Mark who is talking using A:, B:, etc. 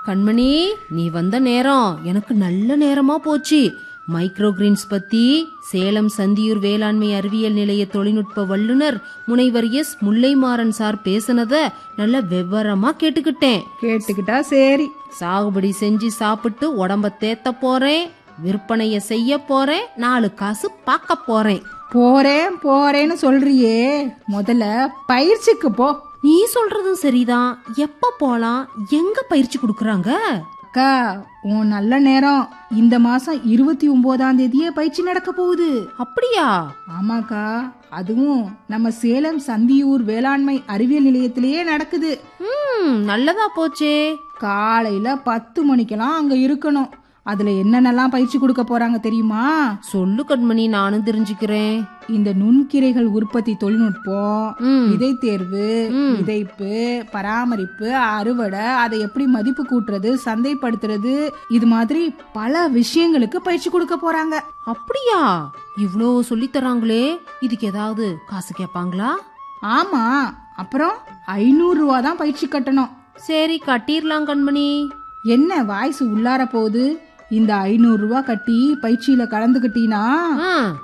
A: கண்மணி நீ வந்த நேரம் எனக்கு நல்ல நேரமா போச்சு மைக்ரோ கிரீன்ஸ் பத்தி சேலம் சந்தியூர் வேளாண்மை அறிவியல் நிலைய தொழில்நுட்ப வல்லுனர் முனைவர் எஸ் முல்லைமாறன் சார் பேசுனத நல்ல விவரமா கேட்டுக்கிட்டேன்
B: கேட்டுக்கிட்டா சரி
A: சாகுபடி செஞ்சு சாப்பிட்டு உடம்ப தேத்த போறேன் விற்பனைய செய்ய போறேன் நாலு காசு பார்க்க போறேன்
B: போறேன் போறேன்னு சொல்றியே முதல்ல பயிற்சிக்கு போ
A: நீ சொல்றதும் சரிதான் எப்ப போலாம் எங்க பயிற்சி கொடுக்கறாங்க
B: அக்கா உன் நல்ல நேரம் இந்த மாசம் இருபத்தி ஒன்பதாம் தேதியே பயிற்சி நடக்க போகுது
A: அப்படியா
B: ஆமாக்கா அதுவும் நம்ம சேலம் சந்தியூர் வேளாண்மை அறிவியல் நிலையத்திலேயே நடக்குது
A: ம் நல்லதா போச்சே
B: காலையில பத்து மணிக்கெல்லாம் அங்க இருக்கணும் அதுல என்னென்னலாம் பயிற்சி கொடுக்க போறாங்க தெரியுமா
A: சொல்லு கண்மணி நானும் தெரிஞ்சுக்கிறேன்
B: இந்த நுண்கீரைகள் உற்பத்தி தொழில்நுட்பம்
A: ம்.
B: விதை தேர்வு
A: ம்.
B: விதைப்பு பராமரிப்பு அறுவடை அதை எப்படி மதிப்பு கூட்டுறது சந்தைப்படுத்துறது இது மாதிரி பல விஷயங்களுக்கு பயிற்சி கொடுக்க போறாங்க
A: அப்படியா இவ்ளோ சொல்லித் தராங்களே இதுக்கு ஏதாவது காசு கேட்பாங்களா
B: ஆமா அப்புறம் ஐநூறு ரூபா தான் பயிற்சி கட்டணும்
A: சரி கட்டிரலாம் கண்மணி
B: என்ன வாய்ஸ் உள்ளார போகுது இந்த ஐநூறு ரூபா கட்டி பயிற்சியில கலந்துக்கிட்டீனா
A: ஆ